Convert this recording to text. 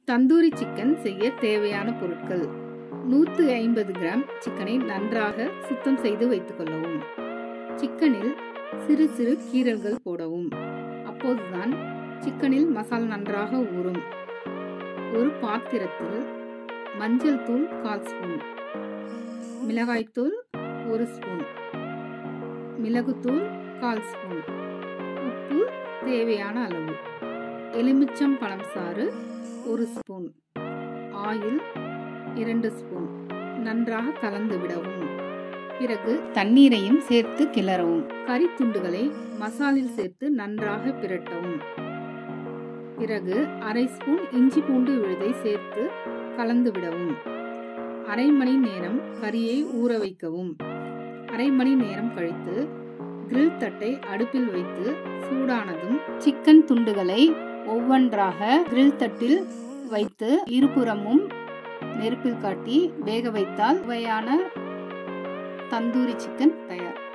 tandoori chicken செய்ய தேவையான பொருட்கள் நூற்று ஐம்பது கிராம் சிக்கனை நன்றாக சுத்தம் செய்து வைத்துக் கொள்ளவும் சிக்கனில் சிறு சிறு கீரல்கள் போடவும் அப்போதுதான் சிக்கனில் மசாலா நன்றாக ஊறும் ஒரு பாத்திரத்தில் மஞ்சள் தூள் கால் ஸ்பூன் மிளகாய்த்தூள் ஒரு ஸ்பூன் மிளகுத்தூள் கால் ஸ்பூன் உப்பு தேவையான அளவு எலுமிச்சம் பழம் சாறு ஒரு ஸ்பூன் ஆயில் இரண்டு ஸ்பூன் நன்றாக கலந்து விடவும் பிறகு தண்ணீரையும் சேர்த்து கிளறவும் கறி துண்டுகளை மசாலில் சேர்த்து நன்றாக பிரட்டவும் பிறகு அரை ஸ்பூன் இஞ்சி பூண்டு விழுதை சேர்த்து கலந்து விடவும் அரை மணி நேரம் கறியை ஊற வைக்கவும் அரை மணி நேரம் கழித்து கிரில் தட்டை அடுப்பில் வைத்து சூடானதும் சிக்கன் துண்டுகளை ஒவ்வொன்றாக கிரில் தட்டில் வைத்து இருபுறமும் நெருப்பில் காட்டி வேக வைத்தால் சுவையான தந்தூரி சிக்கன் தயார்